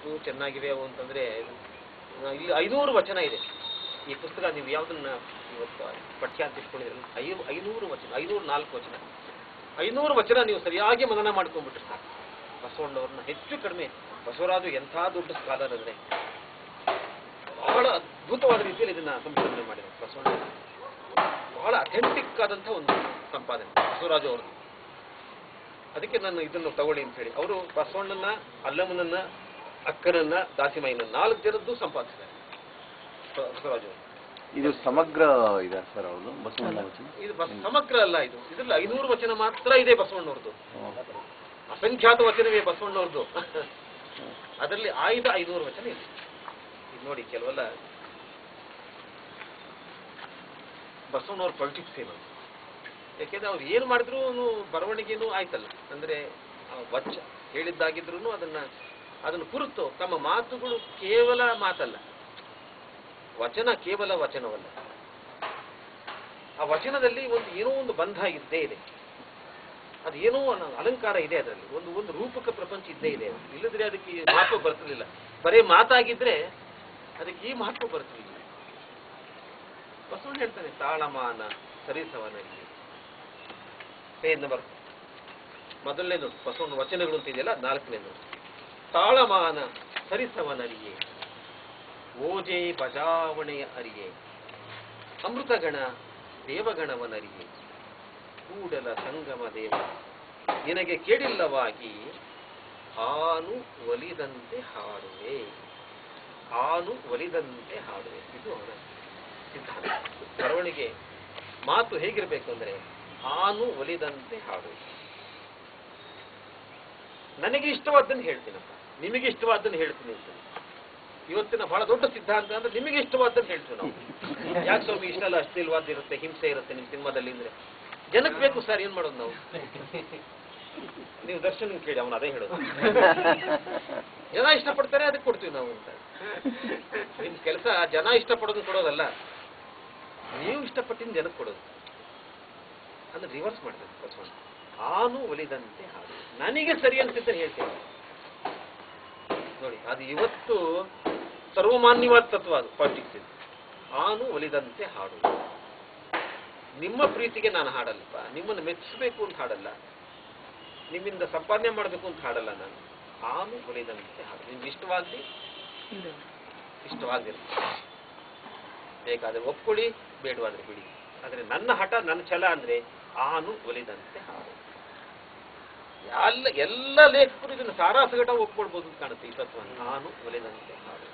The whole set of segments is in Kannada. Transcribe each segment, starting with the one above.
ಎಷ್ಟು ಚೆನ್ನಾಗಿವೆ ಅವು ಅಂತಂದ್ರೆ ಆ, ಇಲ್ಲಿ ಐನೂರು ವಚನ ಇದೆ ಈ ಪುಸ್ತಕ ನೀವು ಯಾವ್ದನ್ನ ಇವತ್ತು ಪಠ್ಯ ಅಂತ ಇಟ್ಕೊಂಡಿದ್ರಲ್ಲ ಐ ಐನೂರು ವಚನ ಐನೂರು ನಾಲ್ಕು ವಚನ ಐನೂರು ವಚನ ನೀವು ಸರಿಯಾಗಿ ಮನನ ಮಾಡ್ಕೊಂಡ್ಬಿಟ್ರೆ ಸಾಕು ಬಸವಣ್ಣವ್ರನ್ನ ಹೆಚ್ಚು ಕಡಿಮೆ ಬಸವರಾಜು ಎಂಥ ದೊಡ್ಡ ಸ್ಕಾಲರ್ ಅಂದ್ರೆ ಬಹಳ ಅದ್ಭುತವಾದ ರೀತಿಯಲ್ಲಿ ಇದನ್ನ ಸಂಶೋಧನೆ ಮಾಡಿದ್ದಾರೆ ಬಸವಣ್ಣ ಬಹಳ ಅಥೆಂಟಿಕ್ ಆದಂಥ ಒಂದು ಸಂಪಾದನೆ ಬಸವರಾಜು ಅವ್ರದ್ದು ಅದಕ್ಕೆ ನಾನು ಇದನ್ನು ತಗೊಳ್ಳಿ ಅಂತ ಹೇಳಿ ಅವರು ಬಸವಣ್ಣನ ಅಲ್ಲಮ್ಮನನ್ನ ಅಕ್ಕನನ್ನ ದಾಸಿಮಯ್ಯನ ನಾಲ್ಕು ಜನದ್ದು ಸಂಪಾದಿಸಿದ್ದಾರೆ ಬ- ಬಸವರಾಜು ಅವರು ಇದು ಸಮಗ್ರ ಇದೆ ಸರ್ ಅವ್ರದ್ದು ಬಸವಣ್ಣ ವಚನ ಇದು ಬಸ್ ಸಮಗ್ರ ಅಲ್ಲ ಇದು ಇದ್ರಲ್ಲಿ ಐನೂರು ವಚನ ಮಾತ್ರ ಇದೆ ಬಸವಣ್ಣವ್ರದ್ದು ಅಸಂಖ್ಯಾತ ವಚನವೇ ಬಸವಣ್ಣವ್ರದ್ದು ಅದರಲ್ಲಿ ಆಯ್ದ ಐನೂರು ವಚನ ಇದೆ ಇದು ನೋಡಿ ಕೆಲವೆಲ್ಲ ಬಸವಣ್ಣವ್ರ ಪೊಲಿಟಿಕ್ಸ್ ಏನು ಯಾಕೆಂದ್ರೆ ಅವ್ರು ಏನು ಮಾಡಿದ್ರು ಬರವಣಿಗೆನೂ ಆಯ್ತಲ್ಲ ಅಂದ್ರೆ ಆ ವಚ ಹೇಳಿದ್ದಾಗಿದ್ರು ಅದನ್ನ ಅದನ್ನು ಕುರಿತು ತಮ್ಮ ಮಾತುಗಳು ಕೇವಲ ಮಾತಲ್ಲ ವಚನ ಕೇವಲ ವಚನವಲ್ಲ ಆ ವಚನದಲ್ಲಿ ಒಂದು ಏನೋ ಒಂದು ಬಂಧ ಇದ್ದೇ ಇದೆ ಅದು ಏನೋ ಒಂದು ಅಲಂಕಾರ ಇದೆ ಅದರಲ್ಲಿ ಒಂದು ಒಂದು ರೂಪಕ ಪ್ರಪಂಚ ಇದ್ದೇ ಇದೆ ಇಲ್ಲದ್ರೆ ಅದಕ್ಕೆ ಈ ಮಹತ್ವ ಬರ್ತಿರ್ಲಿಲ್ಲ ಬರೀ ಮಾತಾಗಿದ್ರೆ ಅದಕ್ಕೆ ಈ ಮಹತ್ವ ಬರ್ತಿರ್ಲಿಲ್ಲ ಬಸವಣ್ಣ ಹೇಳ್ತಾನೆ ತಾಳಮಾನ ಸರಿಸವನಲ್ಲಿ ಪೇಜ್ ನಂಬರ್ ಮೊದಲನೇದು ಬಸವಣ್ಣ ವಚನಗಳು ಅಂತ ಇದೆಯಲ್ಲ ನಾಲ್ಕನೇದು ತಾಳಮಾನ ಸರಿಸವನರಿಯೇ ಓಜೆ ಬಜಾವಣೆಯ ಅರಿಯೇ ಅಮೃತಗಣ ದೇವಗಣವನರಿಯೇ ಕೂಡಲ ಸಂಗಮ ದೇವ ನಿನಗೆ ಕೇಳಿಲ್ಲವಾಗಿ ಆನು ಒಲಿದಂತೆ ಹಾಡುವೆ ಆನು ಒಲಿದಂತೆ ಹಾಡುವೆ ಇದು ಅವರ ಸಿದ್ಧಾಂತ ಬರವಣಿಗೆ ಮಾತು ಹೇಗಿರಬೇಕು ಅಂದ್ರೆ ಆನು ಒಲಿದಂತೆ ಹಾಡುವೆ ನನಗೆ ಇಷ್ಟವಾದ್ದನ್ನು ಹೇಳ್ತೀನಪ್ಪ ನಿಮಗೆ ಇಷ್ಟವಾದ್ದನ್ನು ಹೇಳ್ತೀನಿ ಅಂತ ಇವತ್ತಿನ ಬಹಳ ದೊಡ್ಡ ಸಿದ್ಧಾಂತ ಅಂದ್ರೆ ನಿಮಗೆ ಇಷ್ಟವಾದ್ದನ್ನು ಹೇಳ್ತೀವಿ ನಾವು ಯಾಕೆ ಸ್ವಾಮಿ ಇಷ್ಟೆಲ್ಲ ಅಶ್ಲೀಲವಾದ ಇರುತ್ತೆ ಹಿಂಸೆ ಇರುತ್ತೆ ನಿಮ್ಮ ಸಿನಿಮಾದಲ್ಲಿ ಅಂದ್ರೆ ಜನಕ್ಕೆ ಬೇಕು ಸರ್ ಏನ್ ಮಾಡೋದು ನಾವು ನೀವು ದರ್ಶನ್ ಕೇಳಿ ಅವನು ಅದೇ ಹೇಳೋದು ಜನ ಇಷ್ಟಪಡ್ತಾರೆ ಅದಕ್ಕೆ ಕೊಡ್ತೀವಿ ನಾವು ಅಂತ ನಿಮ್ ಕೆಲಸ ಜನ ಇಷ್ಟಪಡೋದು ಕೊಡೋದಲ್ಲ ನೀವು ಇಷ್ಟಪಟ್ಟಿನ ಜನಕ್ಕೆ ಕೊಡೋದು ಅಂದ್ರೆ ರಿವರ್ಸ್ ಮಾಡ್ಬೇಕು ಬಸವಣ್ಣ ಆನು ಒಲಿದಂತೆ ಹಾಡು ನನಗೆ ಸರಿ ಅನ್ಸಿದ್ದರೆ ಹೇಳ್ತೇನೆ ನೋಡಿ ಅದು ಇವತ್ತು ಸರ್ವಮಾನ್ಯವಾದ ತತ್ವ ಅದು ಪಾಲಿಟಿಕ್ಸ್ ಇದು ಆನು ಒಲಿದಂತೆ ಹಾಡು ನಿಮ್ಮ ಪ್ರೀತಿಗೆ ನಾನು ಹಾಡಲ್ಲಪ್ಪ ನಿಮ್ಮನ್ನು ಮೆಚ್ಚಿಸಬೇಕು ಅಂತ ಹಾಡಲ್ಲ ನಿಮ್ಮಿಂದ ಸಂಪಾದನೆ ಮಾಡಬೇಕು ಅಂತ ಹಾಡಲ್ಲ ನಾನು ಆನು ಒಲಿದಂತೆ ಹಾಡು ನಿಮ್ಗೆ ಇಷ್ಟವಾಗಲಿ ಇಷ್ಟವಾಗದಿರ ಬೇಕಾದ್ರೆ ಒಪ್ಕೊಳ್ಳಿ ಬೇಡವಾದ್ರೆ ಬಿಡಿ ಆದರೆ ನನ್ನ ಹಠ ನನ್ನ ಛಲ ಅಂದ್ರೆ ಆನು ಒಲಿದಂತೆ ಹಾಡು ಎಲ್ಲ ಎಲ್ಲ ಲೇಖಕರು ಇದನ್ನು ಸಾರಾಸಗಟ ಒಪ್ಕೊಳ್ಬೋದು ಅಂತ ಕಾಣುತ್ತೆ ಈ ತತ್ವ ನಾನು ಒಲಿದಂತೆ ಹಾಡು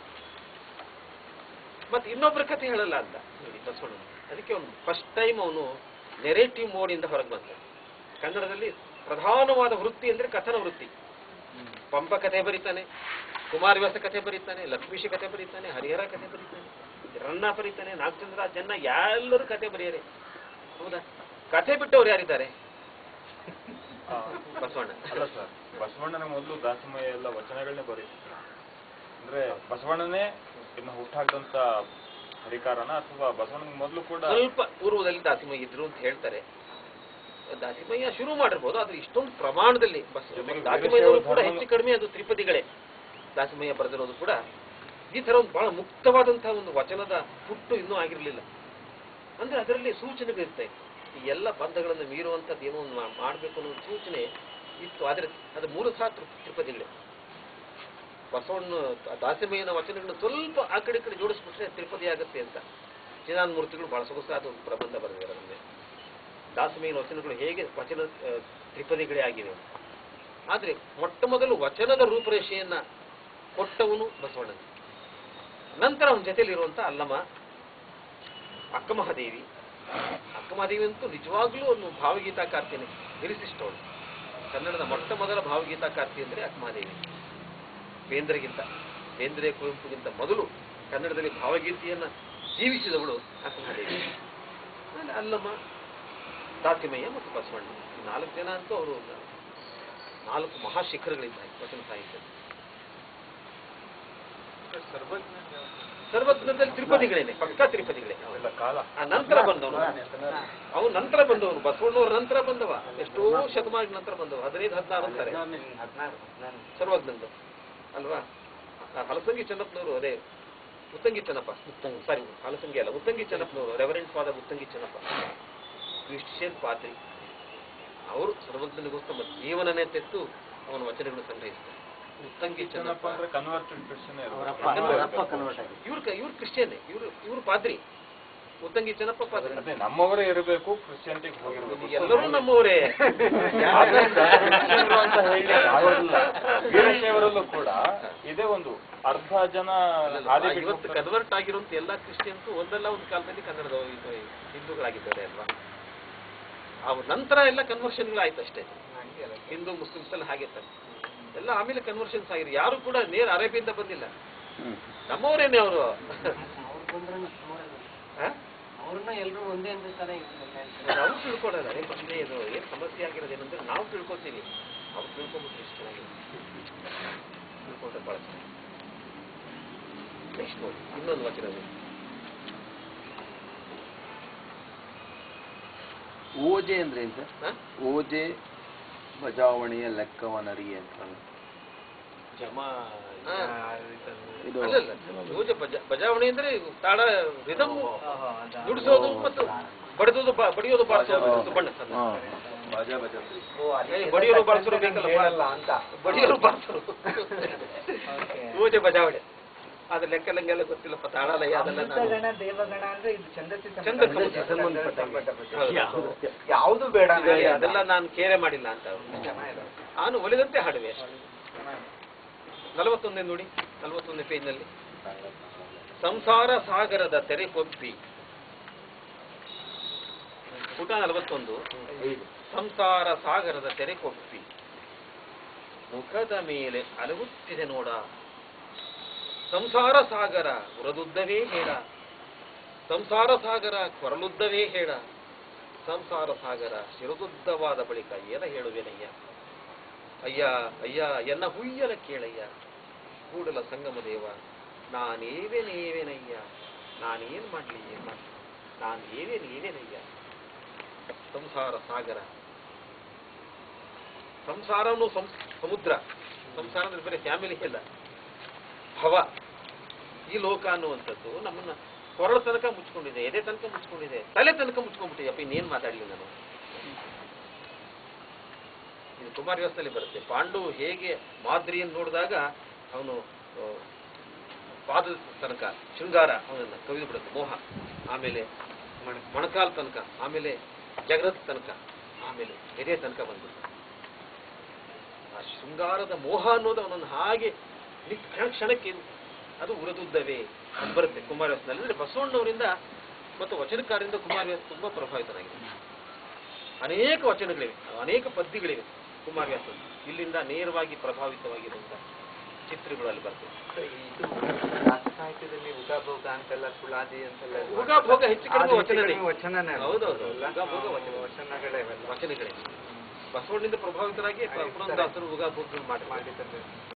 ಮತ್ತೆ ಇನ್ನೊಬ್ಬರ ಕಥೆ ಹೇಳಲ್ಲ ಅಂತ ನೋಡಿ ಬಸವಣ್ಣ ಅದಕ್ಕೆ ಅವನು ಫಸ್ಟ್ ಟೈಮ್ ಅವನು ನೆರೇಟಿವ್ ಮೋಡಿಂದ ಹೊರಗೆ ಬಂದ ಕನ್ನಡದಲ್ಲಿ ಪ್ರಧಾನವಾದ ವೃತ್ತಿ ಅಂದ್ರೆ ಕಥನ ವೃತ್ತಿ ಪಂಪ ಕಥೆ ಬರೀತಾನೆ ಕುಮಾರವ್ಯಾಸ ಕಥೆ ಬರೀತಾನೆ ಲಕ್ಷ್ಮೀಶಿ ಕಥೆ ಬರೀತಾನೆ ಹರಿಹರ ಕಥೆ ಬರೀತಾನೆ ರನ್ನ ಬರೀತಾನೆ ನಾಗಚಂದ್ರ ಜನ್ನ ಎಲ್ಲರೂ ಕಥೆ ಬರೆಯರೆ ಹೌದಾ ಕಥೆ ಬಿಟ್ಟವ್ರು ಯಾರಿದ್ದಾರೆ ಆ, ಬಸವಣ್ಣ ಅಲ್ಲ ಸರ್ ಬಸವಣ್ಣನ ಮೊದಲು ದಾಸಮಯ್ಯ ಎಲ್ಲ ವಚನಗಳನ್ನೇ ಬರೀತಿದ್ರು ಅಂದ್ರೆ ಬಸವಣ್ಣನೇ ಇದನ್ನ ಹುಟ್ಟಾಕ್ದಂತ ಹರಿಕಾರನ ಅಥವಾ ಬಸವಣ್ಣನ ಮೊದಲು ಕೂಡ ಸ್ವಲ್ಪ ಪೂರ್ವದಲ್ಲಿ ದಾಸಿಮಯ್ಯ ಇದ್ರು ಅಂತ ಹೇಳ್ತಾರೆ ದಾಸಿಮಯ್ಯ ಶುರು ಮಾಡಿರ್ಬೋದು ಆದ್ರೆ ಇಷ್ಟೊಂದು ಪ್ರಮಾಣದಲ್ಲಿ ಬಸ್ ಜೊತೆಗೆ ದಾಸಿಮಯ್ಯನವರು ಕೂಡ ಧರ್ಮ- ಹೆಚ್ಚು ಕಡಿಮೆ ಅದು ತ್ರಿಪದಿಗಳೇ ದಾಸಿಮಯ್ಯ ಬರೆದಿರೋದು ಕೂಡ ಈ ತರ ಒಂದು ಬಹಳ ಮುಕ್ತವಾದಂತಹ ಒಂದು ವಚನದ ಪುಟ್ಟು ಇನ್ನೂ ಆಗಿರಲಿಲ್ಲ ಅಂದ್ರೆ ಅದರಲ್ಲಿ ಸೂಚನೆಗಳಿರುತ್ತೆ ಈ ಎಲ್ಲ ಬಂಧಗಳನ್ನು ಮೀರುವಂಥದ್ದು ಏನೋ ಒಂದು ಮಾ- ಮಾಡ್ಬೇಕು ಅನ್ನೋ ಒಂದು ಸೂಚನೆ ಇತ್ತು ಆದ್ರೆ ಅದು ಮೂಲತಃ ತ್ರಿ- ತ್ರಿಪದಿಗಳೇ ಬಸವಣ್ಣ ದಾಸಿಮಯ್ಯನ ವಚನಗಳನ್ನು ಸ್ವಲ್ಪ ಆ ಕಡೆ ಈ ಕಡೆ ಜೋಡಿಸ್ಬಿಟ್ರೆ ತಿರುಪತಿ ಆಗುತ್ತೆ ಅಂತ ಚಿದಾನ್ ಮೂರ್ತಿಗಳು ಬಹಳ ಸೊಗಸಾದ ಒಂದು ಪ್ರಬಂಧ ಬರೆದಿದ್ದಾರೆ ಅದನ್ನೇ ದಾಸಮಯ್ಯನ ವಚನಗಳು ಹೇಗೆ ವಚನ ಆ, ತ್ರಿಪದಿಗಳೇ ಆಗಿವೆ ಆದ್ರೆ ಮೊಟ್ಟ ಮೊದಲು ವಚನದ ರೂಪರೇಷೆಯನ್ನ ಕೊಟ್ಟವನು ಬಸವಣ್ಣ ನಂತರ ಅವನ ಜೊತೆಲಿರುವಂತ ಅಲ್ಲಮ್ಮ ಅಕ್ಕಮಹಾದೇವಿ ಅಕ್ಕಮಹಾದೇವಿ ಅಂತೂ ನಿಜವಾಗ್ಲೂ ಒಂದು ಭಾವಗೀತಾಕಾರ್ತಿನೇ ವಿರಿಸಿಷ್ಟವಳು ಕನ್ನಡದ ಮೊಟ್ಟ ಮೊದಲ ಭಾವಗೀತಾಕಾರ್ತಿ ಅಂದ್ರೆ ಅಕ್ಕಮಹಾದೇವಿ ಬೇಂದ್ರೆಗಿಂತ ಬೇಂದ್ರೆ ಕುವೆಂಪುಗಿಂತ ಮೊದಲು ಕನ್ನಡದಲ್ಲಿ ಭಾವಗೀತೆಯನ್ನ ಜೀವಿಸಿದವಳು ಅಕ್ಕಮಹಾದೇವಿ ಆಮೇಲೆ ಅಲ್ಲಮ್ಮ ದಾಸಿಮಯ್ಯ ಮತ್ತು ಬಸವಣ್ಣ ಈ ನಾಲ್ಕು ಜನ ಅಂತೂ ಅವರು ನಾಲ್ಕು ಮಹಾಶಿಖರಗಳಿದ್ದಾರೆ ವಚನ ಸಾಹಿತ್ಯ ಸರ್ವಜ್ಞದಲ್ಲಿ ತ್ರಿಪದಿಗಳೇನೆ ಪಕ್ಕಾ ತ್ರಿಪದಿಗಳೇ ಎಲ್ಲ ಕಾಲ ಆ ನಂತರ ಬಂದವನು ಅವನು ನಂತರ ಬಂದವನು ಬಸವಣ್ಣವ್ರ ನಂತರ ಬಂದವ ಎಷ್ಟೋ ಶತಮಾನ ನಂತರ ಬಂದವ ಹದಿನೈದು ಹದಿನಾರು ಅಂತಾರೆ ಸರ್ವಜ್ಞಂದು ಅಲ್ವಾ ಆ, ಹಲಸಂಗಿ ಚೆನ್ನಪ್ಪನವರು ಅದೇ ಉತ್ತಂಗಿ ಚೆನ್ನಪ್ಪ ಸಾರಿ ಹಲಸಂಗಿ ಅಲ್ಲ ಉತ್ತಂಗಿ ಚೆನ್ನಪ್ಪನವರು reverend father Uttangi Chennappa Christian ಪಾದ್ರಿ ಅವರು ಸರ್ವಜ್ಞನಿಗೋಸ್ಕರ ತಮ್ಮ ಜೀವನನೇ ತೆತ್ತು ಅವನ ವಚನಗಳನ್ನು ಸಂಗ್ರಹಿಸ್ತಾರೆ ಉತ್ತಂಗಿ ಚೆನ್ನಪ್ಪ ಚೆನ್ನಪ್ಪ ಅಂದ್ರೆ ಕನ್ವರ್ಟೆಡ್ ಕ್ರಿಶ್ಚಿಯನ್ ಅವರಪ್ಪ ಕನ್ವರ್ಟ್ ಆಗಿದೆ ಇವ್ರ ಇವ್ರು ಕ್ರಿಶ್ಚಿಯನ್ ಇವ್ರು ಇವ್ರು ಪಾದ್ರಿ ಉತ್ತಂಗಿ ಚೆನ್ನಪ್ಪ ಪಾದ್ರಿ ಅದೇ ನಮ್ಮವರೇ ಇರಬೇಕು ಕ್ರಿಶ್ಚಿಯನ್ಟಿಗೆ ಹೋಗಿರ್ಬೇಕು ಎಲ್ಲರೂ ನಮ್ಮವರೇ ಆದ್ರಿಂದ ಕ್ರಿಶ್ಚಿಯನ್ರು ಅಂತ ಹೇಳಿ ಆಗೋದಿಲ್ಲ ವೀರಶೈವರಲ್ಲೂ ಕೂಡ ಇದೇ ಒಂದು ಅರ್ಧ ಜನ ಹಾದಿ ಬಿಟ್ಟು ಇವತ್ತು ಹೋಗ್ತಾರೆ. ಕನ್ವರ್ಟ್ ಆಗಿರುವಂತ ಎಲ್ಲಾ ಕ್ರಿಶ್ಚಿಯನ್ಸ್ ಒಂದಲ್ಲ ಒಂದು ಕಾಲದಲ್ಲಿ ಕನ್ನಡದ ಇದು ಹಿಂದೂಗಳಾಗಿದ್ದಾರೆ ಅಲ್ವಾ ಆ ನಂತರ ಎಲ್ಲ ಕನ್ವರ್ಷನ್ಗಳು ಆಯ್ತು ಅಷ್ಟೇ ಹಿಂದೂ ಮುಸ್ಲಿಮ್ಸ್ ಎಲ್ಲ ಹಾಗೆ ತಾನೆ ಎಲ್ಲ ಆಮೇಲೆ ಕನ್ವರ್ಷನ್ಸ್ ಆಗಿದೆ ಯಾರು ಕೂಡ ನೇರ ಅರೇಬಿಯಿಂದ ಬಂದಿಲ್ಲ ಹ್ಮ್. ನಮ್ಮವರೇನೆ ಅವರು ಅವ್ರನ್ನ ಎಲ್ಲರೂ ಒಂದೇ ಅಂತ ತಾನೇ ನಾವು ತಿಳ್ಕೊಳ್ಳಲ್ಲ ಅದೇ ಮೊದಲೇ ಇದು ಏನು ಸಮಸ್ಯೆ ಆಗಿರೋದು ಏನಂದ್ರೆ ನಾವು ತಿಳ್ಕೊತೀವಿ ಅವ್ರು ತಿಳ್ಕೊಂಬಿಟ್ರೆ ಇಷ್ಟು ಚೆನ್ನಾಗಿದೆ ತಿಳ್ಕೊಂಡ್ರೆ ಭಾಳ ಚೆನ್ನಾಗಿ ನೆಕ್ಸ್ಟ್ ನೋಡಿ ಇನ್ನೊಂದು ವಚನ ನೋಡಿ. ಓಜೆ ಅಂದ್ರೆ ಏನ್ ಸರ್ ಹಾ? ಓಜೆ ಬಜಾವಣೆಯ ಲೆಕ್ಕವನರಿಯೆ ಅಂತ ಹಾ. ಇದು ಅಲ್ಲಲ್ಲ ಪೂಜೆ ಬಜ ಬಜಾವಣೆ ಅಂದ್ರೆ ತಾಳ ರಿದಮ್ ನುಡಿಸೋದು ಮತ್ತು ಬಡಿದೋದು ಬ- ಬಡಿಯೋದು ಬಾರಿಸೋದು ಇದು ಬಣ್ಣ ಸಣ್ಣ. ಹಾ. ಏ, ಬಡಿಯೋರು ಬಾರಿಸೋರು ಬೇಕಲ್ಲ ಅಂತ ಬಡಿಯೋರು ಬಾರಿಸೋರು ಪೂಜೆ ಬಜಾವಣೆ ಅದ್ರ ಲೆಕ್ಕ ಲಂಗೆಲ್ಲ ಗೊತ್ತಿಲ್ಲಪ್ಪ ತಾಳಲಯ ಅದೆಲ್ಲ ನಾನು ಅಮೃತಗಣ ದೇವಗಣ ಅಂದ್ರೆ ಇದು ಛಂದಸ್ಸಿ ಛಂದಸ್ಸು ಸಂಬಂಧ- ಸಂಬಂಧಪಟ್ಟ ಹೌದು. ಯಾವುದು? ಯಾವುದು ಬೇಡ ಇದೆ, ಅದೆಲ್ಲ ನಾನು ಕೇರೆ ಮಾಡಿಲ್ಲ ಅಂತ ಅವ್ರು. ನಾನು ಒಲಿದಂತೆ ಹಾಡುವೆ ಅಷ್ಟೇ ನಲವತ್ತೊಂದೇ ನೋಡಿ ನಲವತ್ತೊಂದನೇ ಪೇಜ್ನಲ್ಲಿ ಸಂಸಾರ ಸಾಗರದ ತೆರೆ ಕೊಪ್ಪಿ ಪುಟ ನಲವತ್ತೊಂದು ಸಂಸಾರ ಸಾಗರದ ತೆರೆ ಕೊಪ್ಪಿ ಮುಖದ ಮೇಲೆ ಅಲಗುತ್ತಿದೆ ನೋಡ ಸಂಸಾರ ಸಾಗರ ಉರದುದ್ದವೇ ಹೇಳ ಸಂಸಾರ ಸಾಗರ ಕೊರಲುದ್ದವೇ ಹೇಳ ಸಂಸಾರ ಸಾಗರ ಶಿರದುದ್ದವಾದ ಬಳಿಕ ಏನ ಹೇಳುವೆನಯ್ಯ ಅಯ್ಯ ಅಯ್ಯ ಎನ್ನ ಹುಯ್ಯಲ ಕೇಳಯ್ಯ ಕೂಡಲ ಸಂಗಮ ದೇವ ನಾನೇವೇನೇವೇನಯ್ಯ ನಾನೇನ್ ಮಾಡ್ಲಿ ಏನ್ ಮಾಡ್ಲಿ ನಾನು ಏವೇನ್ ಏವೇನಯ್ಯ ಸಂಸಾರ ಸಾಗರ ಸಂಸಾರನು ಸಂ ಸಮುದ್ರ ಸಂಸಾರ ಅಂದ್ರೆ ಬರೀ ಫ್ಯಾಮಿಲಿ ಇಲ್ಲ ಭವ ಈ ಲೋಕ ಅನ್ನುವಂಥದ್ದು ನಮ್ಮನ್ನ ಕೊರಳ ತನಕ ಮುಚ್ಕೊಂಡಿದೆ ಎದೆ ತನಕ ಮುಚ್ಕೊಂಡಿದೆ ತಲೆ ತನಕ ಮುಚ್ಕೊಂಡ್ಬಿಟ್ಟಿದೆ ಅಪ್ಪ ಇನ್ನೇನ್ ಮಾತಾಡ್ಲಿ ನಾನು ಇದು ಕುಮಾರ ವ್ಯವಸ್ಥೆಯಲ್ಲಿ ಬರುತ್ತೆ ಪಾಂಡು ಹೇಗೆ ಮಾದ್ರಿಯನ್ನು ನೋಡಿದಾಗ ಅವನು ಆ, ಪಾದದ ತನಕ ಶೃಂಗಾರ ಅವನನ್ನ ಕವಿದು ಬಿಡುತ್ತೆ ಮೋಹ ಆಮೇಲೆ ಮಣ- ಮೊಣಕಾಲ್ ತನಕ ಆಮೇಲೆ ಜಗರದ ತನಕ ಆಮೇಲೆ ಎದೆ ತನಕ ಬಂದ್ಬಿಡ್ತಾನೆ ಆ ಶೃಂಗಾರದ ಮೋಹ ಅನ್ನೋದು ಅವನನ್ನು ಹಾಗೆ ನಿತ್- ಕ್ಷಣ ಕ್ಷಣಕ್ಕೆ ಅದು ಉರಿದುದ್ದವೇ ಅದು ಬರುತ್ತೆ ಕುಮಾರವ್ಯಾಸನಲ್ಲಿ ಅಂದ್ರೆ ಬಸವಣ್ಣವರಿಂದ ಮತ್ತು ವಚನಕಾರರಿಂದ ಕುಮಾರವ್ಯಾಸ ತುಂಬಾ ಪ್ರಭಾವಿತನಾಗಿದೆ ಅನೇಕ ವಚನಗಳಿವೆ ಅನೇಕ ಪದ್ಯಗಳಿವೆ ಕುಮಾರವ್ಯಾಸ ಇಲ್ಲಿಂದ ನೇರವಾಗಿ ಪ್ರಭಾವಿತವಾಗಿರುವಂತ ಚಿತ್ರಗಳು ಅಲ್ಲಿ ಬರ್ತವೆ ಇದು ಸಾಹಿತ್ಯದಲ್ಲಿ ಉಗಾಭೋಗ ಅಂತೆಲ್ಲ ಕುಳಾದಿ ಅಂತೆಲ್ಲ ಇದು ಉಗಾಭೋಗ ಹೆಚ್ಚು ಕಡಿಮೆ ಅದು ವಚನನೇ. ಹೆಚ್ಚು ಕಡಿಮೆ ವಚನನೇ ಅಲ್ವಾ? ಹೌದೌದು. ಅಲ್ಲ? ಉಗಾಭೋಗ ವಚನ. ವಚನಗಳೇ ಇವೆಲ್ಲ. ವಚನಗಳೇ ಬಸವಣ್ಣಿಂದ ಪ್ರಭಾವಿತರಾಗಿ ಪುರಂದಾಸರು ಉಗಾಭೋಗಗಳು ಮಾಡಿ ಮಾಡಿದ್ದಾರೆ